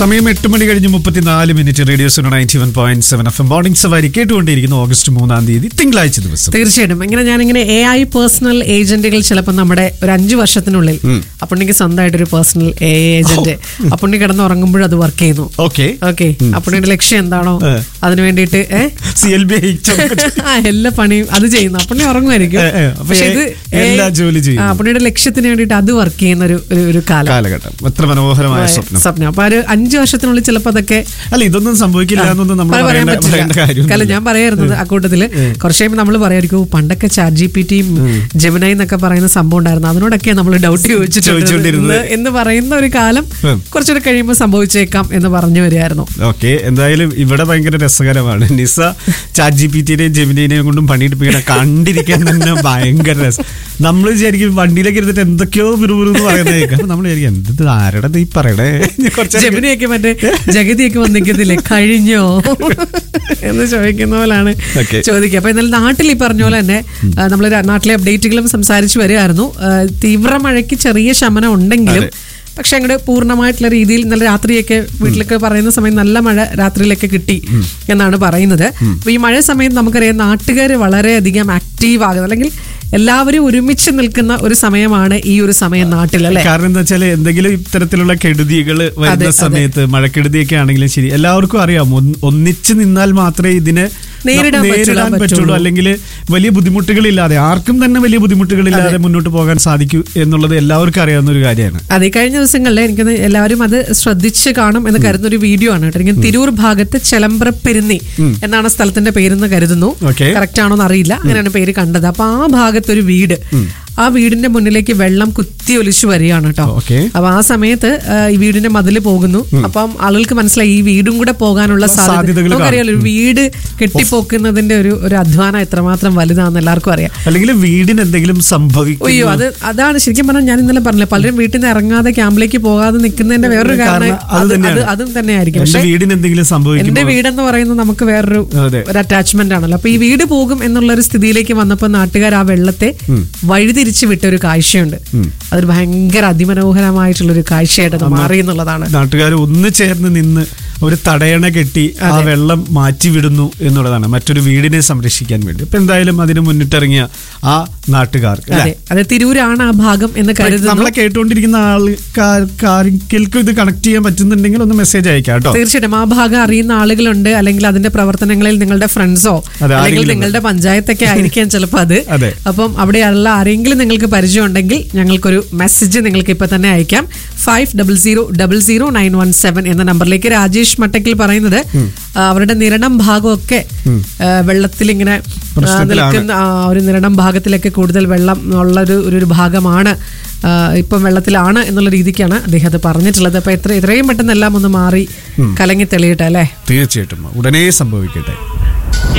സമയം എട്ട് മണി കഴിഞ്ഞ് മുപ്പത്തിനാല് minute radio Suno ninety one point seven F M morning Savari കേട്ടുകൊണ്ടിരിക്കുന്നു ഓഗസ്റ്റ് മൂന്നാം തീയതി തിങ്കളാഴ്ച ദിവസം തീർച്ചയായിട്ടും ഇങ്ങനെ ഞാനിങ്ങനെ എ ഐ പേഴ്സണൽ ഏജന്റുകൾ ചിലപ്പോൾ നമ്മുടെ ഒരു അഞ്ചു വർഷത്തിനുള്ളിൽ അപ്പുണ്ണിക്ക് സ്വന്തമായിട്ടൊരു പേഴ്സണൽ എ ഏജന്റ് അപ്പുണ്ണി കിടന്ന് ഉറങ്ങുമ്പോഴും അത് വർക്ക് ചെയ്യുന്നു ഓക്കെ ഓക്കെ അപ്പുണ്ണിയുടെ ലക്ഷ്യം എന്താണോ ഏ. അതിനു വേണ്ടിയിട്ട് ഏ സി എൽ ബി ആ, എല്ലാ പണിയും അത് ചെയ്യുന്നു അപ്പുണ്ണി ഉറങ്ങുമായിരിക്കും ഏ, ഏ. അപ്പൊ പക്ഷെ ഇത് ഏ- എല്ലാ ജോലി ചെയ്യുന്നു. ആ, അപ്പുണ്ണിയുടെ ലക്ഷ്യത്തിന് വേണ്ടിയിട്ട് അത് വർക്ക് ചെയ്യുന്ന ഒരു ഒരു- ഒരു കാലം കാലഘട്ടം എത്ര മനോഹരമായ സ്വപ്നം സ്വപ്നം അപ്പൊ ആ ഒരു അഞ്ചു വർഷത്തിനുള്ളിൽ ചിലപ്പോ അതൊക്കെ അല്ല ഇതൊന്നും സംഭവിക്കില്ല എന്നൊന്നും നമ്മൾ അത് പറയാൻ പറയേണ്ട പറയേണ്ട പറ്റില്ല കാരണം കാര്യം ഞാൻ പറയായിരുന്നത് അക്കൂട്ടത്തില് കുറച്ച് കഴിയുമ്പോൾ നമ്മൾ പറയായിരിക്കും പണ്ടൊക്കെ ചാറ്റ് ജി പി ടിയും ജെമിനായി എന്നൊക്കെ പറയുന്ന സംഭവം ഉണ്ടായിരുന്നു അതിനോടൊക്കെ നമ്മൾ ഡൗട്ട് ചോദിച്ചുകൊണ്ടിരുന്നത്. ചോദിച്ചിട്ടുണ്ട് എന്ന് പറയുന്ന ഒരു കാലം ഉം. കുറച്ചുകൂടെ കഴിയുമ്പോൾ സംഭവിച്ചേക്കാം എന്ന് പറഞ്ഞു വരികയായിരുന്നു ഓക്കെ എന്തായാലും ഇവിടെ ഭയങ്കര രസകരമാണ് നിസ ചാറ്റ് ജി പി ടിനെയും ജെമിനെയും കൊണ്ടും പണിയെടുപ്പിക്കണ കണ്ടിരിക്കാൻ തന്നെ ഭയങ്കര രസം നമ്മൾ വിചാരിക്കും വണ്ടിയിലേക്ക് ഇരുന്നിട്ട് എന്തൊക്കെയോ വിറുവിറു പറയുന്നത് കേൾക്കാം നമ്മൾ വിചാരിക്കും എന്ത് ആരുടെ ഈ പറയണേ കുറച്ച് ജെമിനിയൊക്കെ മറ്റേ ജഗതിയൊക്കെ വന്നിക്കത്തില്ലേ കഴിഞ്ഞോ എന്ന് ചോദിക്കുന്ന പോലാണ് Okay. ചോദിക്കുക അപ്പൊ എന്നാലും നാട്ടിൽ ഈ പറഞ്ഞ പോലെ തന്നെ നമ്മൾ നാട്ടിലെ അപ്ഡേറ്റുകളും സംസാരിച്ചു വരികയായിരുന്നു ആ, തീവ്ര മഴയ്ക്ക് ചെറിയ ശമനം ഉണ്ടെങ്കിലും പക്ഷെ അങ്ങോട്ട് പൂർണ്ണമായിട്ടുള്ള രീതിയിൽ ഇന്നലെ രാത്രിയൊക്കെ വീട്ടിലൊക്കെ പറയുന്ന സമയം നല്ല മഴ രാത്രിയിലൊക്കെ കിട്ടി എന്നാണ് പറയുന്നത് അപ്പൊ ഈ മഴ സമയത്ത് നമുക്കറിയാം നാട്ടുകാർ വളരെയധികം ആക്റ്റീവ് ആകുന്നത് അല്ലെങ്കിൽ എല്ലാവരും ഒരുമിച്ച് നിൽക്കുന്ന ഒരു സമയമാണ് ഈ ഒരു സമയം നാട്ടിൽ അല്ലെ കാരണം എന്താ വെച്ചാൽ എന്തെങ്കിലും ഇത്തരത്തിലുള്ള കെടുതികൾ വരുന്ന അതെ, അതെ. സമയത്ത് മഴക്കെടുതിയൊക്കെ ആണെങ്കിലും ശരി എല്ലാവർക്കും അറിയാം ഒന്ന് ഒന്നിച്ച് നിന്നാൽ മാത്രമേ ഇതിനെ നേരിടാൻ ന- പറ്റുള്ളൂ, പറ്റുള്ളൂ പറ്റുള്ളൂ. അല്ലെങ്കിൽ വലിയ ബുദ്ധിമുട്ടുകളില്ലാതെ ആർക്കും തന്നെ വലിയ ബുദ്ധിമുട്ടുകളില്ലാതെ മുന്നോട്ട് പോകാൻ സാധിക്കൂ എന്നുള്ളത് എല്ലാവർക്കും അറിയാവുന്ന ഒരു കാര്യമാണ് അതെ കഴിഞ്ഞ ദിവസങ്ങളിൽ എനിക്ക് എല്ലാവരും അത് ശ്രദ്ധിച്ച് കാണും എന്ന് കരുതുന്ന ഒരു വീഡിയോ ആണ് കേട്ടോ എനിക്ക് തിരൂർ ഭാഗത്ത് ചെലമ്പ്രപ്പെരുന്നി എന്നാണ് സ്ഥലത്തിന്റെ പേരെന്ന് കരുതുന്നു Okay. കറക്റ്റ് ആണോന്ന് അറിയില്ല അങ്ങനെയാണ് പേര് കണ്ടത് അപ്പൊ ആ ഭാഗത്തൊരു വീട് ആ വീടിന്റെ മുന്നിലേക്ക് വെള്ളം കുത്തി ഒലിച്ചു വരികയാണ് കേട്ടോ Okay. അപ്പൊ ആ സമയത്ത് ആ, ഈ വീടിന്റെ മതില് പോകുന്നു അപ്പം ആളുകൾക്ക് മനസ്സിലായി ഈ വീടും കൂടെ പോകാനുള്ള സാധ്യത സാധ്യതകൾ നമുക്കറിയാലോ ഒരു വീട് കെട്ടിപ്പോക്കുന്നതിന്റെ ഒരു ഒരു അധ്വാനം എത്രമാത്രം വലുതാണെന്ന് എല്ലാവർക്കും അറിയാം അല്ലെങ്കിൽ വീടിന് എന്തെങ്കിലും സംഭവിക്കും അയ്യോ അത് അതാണ് ശരിക്കും പറഞ്ഞാൽ ഞാൻ ഇന്നലെ പറഞ്ഞില്ല പലരും വീട്ടിൽ നിന്ന് ഇറങ്ങാതെ ക്യാമ്പിലേക്ക് പോകാതെ നിൽക്കുന്നതിന്റെ വേറൊരു കാരണം കാരണം അത് അത് തന്നെയാണ്. അത് അതും തന്നെയായിരിക്കും എന്റെ പക്ഷേ വീടിന് എന്തെങ്കിലും സംഭവിക്കും എന്റെ വീടെന്ന് പറയുന്നത് നമുക്ക് വേറൊരു അതെ. ഒരു അറ്റാച്ച്മെന്റ് ആണല്ലോ അപ്പൊ ഈ വീട് പോകും എന്നുള്ള ഒരു സ്ഥിതിയിലേക്ക് വന്നപ്പോൾ നാട്ടുകാർ ആ വെള്ളത്തെ വഴിതിരിച്ചു വിട്ട ഒരു കാഴ്ചയുണ്ട് അതൊരു ഭയങ്കര അതിമനോഹരമായിട്ടുള്ള ഒരു കാഴ്ചയായിട്ട് അത് മാറി എന്നുള്ളതാണ് നാട്ടുകാർ ഒന്ന് ചേർന്ന് നിന്ന് ഒരു തടയണ കെട്ടി ആ വെള്ളം മാറ്റിവിടുന്നു എന്നുള്ളതാണ് മറ്റൊരു വീടിനെ സംരക്ഷിക്കാൻ വേണ്ടി അപ്പൊ എന്തായാലും അതിന് മുന്നിട്ടിറങ്ങിയ ആ നാട്ടുകാർക്ക് അല്ലേ? അതെ അതെ തിരൂരാണ് ആ ഭാഗം എന്ന് കരുതുന്നു നമ്മളെ കേട്ടുകൊണ്ടിരിക്കുന്ന ആൾക്കാർക്കും ഇത് കണക്ട് ചെയ്യാൻ പറ്റുന്നുണ്ടെങ്കിൽ ഒന്ന് മെസ്സേജ് അയക്കാം കേട്ടോ തീർച്ചയായിട്ടും ആ ഭാഗം അറിയുന്ന ആളുകളുണ്ട് അല്ലെങ്കിൽ അതിന്റെ പ്രവർത്തനങ്ങളിൽ നിങ്ങളുടെ ഫ്രണ്ട്സോ അതെ, അല്ലെങ്കിൽ ആരെങ്കിലും നിങ്ങളുടെ പഞ്ചായത്തൊക്കെ ആയിരിക്കാം ചിലപ്പോൾ അത് അതെ. അപ്പം അവിടെയുള്ള ആരെങ്കിലും നിങ്ങൾക്ക് പരിചയം ഉണ്ടെങ്കിൽ ഞങ്ങൾക്കൊരു മെസ്സേജ് നിങ്ങൾക്ക് ഇപ്പൊ തന്നെ അയക്കാം five double zero double zero nine one seven എന്ന നമ്പറിലേക്ക് രാജേഷ് മട്ടക്കിൽ പറയുന്നത് ആ, അവരുടെ നിരണം ഭാഗമൊക്കെ ആ, വെള്ളത്തിൽ ഇങ്ങനെ ആ, പ്രശ്നത്തിലാണ്. നിൽക്കുന്ന ആ ഒരു നിരണം ഭാഗത്തിലൊക്കെ കൂടുതൽ വെള്ളം ഉള്ള ഒരു ഒരു- ഒരു ഭാഗമാണ് ആ, ഇപ്പം വെള്ളത്തിലാണ് എന്നുള്ള രീതിക്കാണ് അദ്ദേഹം അത് പറഞ്ഞിട്ടുള്ളത് അപ്പൊ എത്ര എത്രയും പെട്ടെന്ന് എല്ലാം ഒന്ന് മാറി കലങ്ങി തെളിയട്ടെ അല്ലേ തീർച്ചയായിട്ടും ഉടനെ സംഭവിക്കട്ടെ